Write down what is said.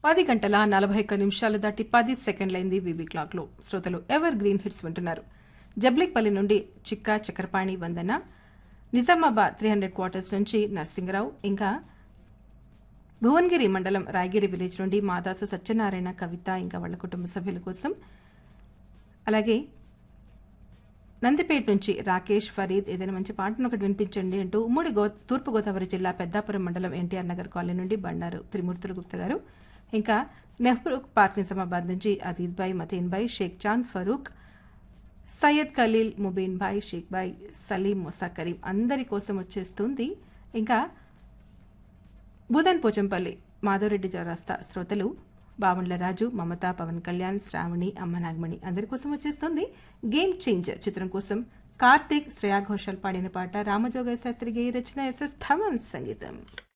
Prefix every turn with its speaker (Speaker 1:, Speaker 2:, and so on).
Speaker 1: పది గంటల నలభై ఒక్క నిమిషాలు దాటి పది సెకండ్లైంది వివి క్లాక్లో శ్రోతలు ఎవర్ గ్రీన్ హిట్స్ వింటున్నారు జబ్లిక్పల్లి నుండి Chikka Chakrapani Vandana Nizamabad three hundred quarters నుంచి నర్సింగరావు ఇంకా భువనగిరి మండలం రాయగిరి విలేజ్ నుండి మాదాసు సత్యనారాయణ కవిత ఇంకా వాళ్ళ కుటుంబ సభ్యుల కోసం అలాగే నందిపేట నుంచి రాకేష్ ఫరీద్ ఏదైనా మంచి పాటను ఒకటి వినిపించండి అంటూ ఉమ్మడి గో తూర్పుగోదావరి జిల్లా పెద్దాపురం మండలం ఎన్టీఆర్ నగర్ కాలనీ నుండి బండారు త్రిమూర్తుల గుప్త గారు ఇంకా నెహ్రూ పార్క్ నిజామాబాద్ నుంచి అజీజ్ భాయ్ మతీన్ భాయ్ షేక్ చాంద్ ఫరూక్ సయ్యద్ ఖలీల్ ముబీన్ భాయ్ షేక్ భాయ్ సలీం మొసా కరీం అందరి కోసం వచ్చేస్తుంది ఇంకా బుధన్ పోచంపల్లి మాధవరెడ్డి చౌరాస్తా శ్రోతలు బావండ్ల రాజు మమత పవన్ కళ్యాణ్ శ్రావణి అమ్మ నాగమణి అందరి కోసం వచ్చేస్తుంది గేమ్ చేంజర్ చిత్రం కోసం కార్తీక్ శ్రేయా ఘోషాల్ పాడిన పాట రామజోగ శాస్త్రి గేయ రచన ఎస్ఎస్ థమన్ సంగీతం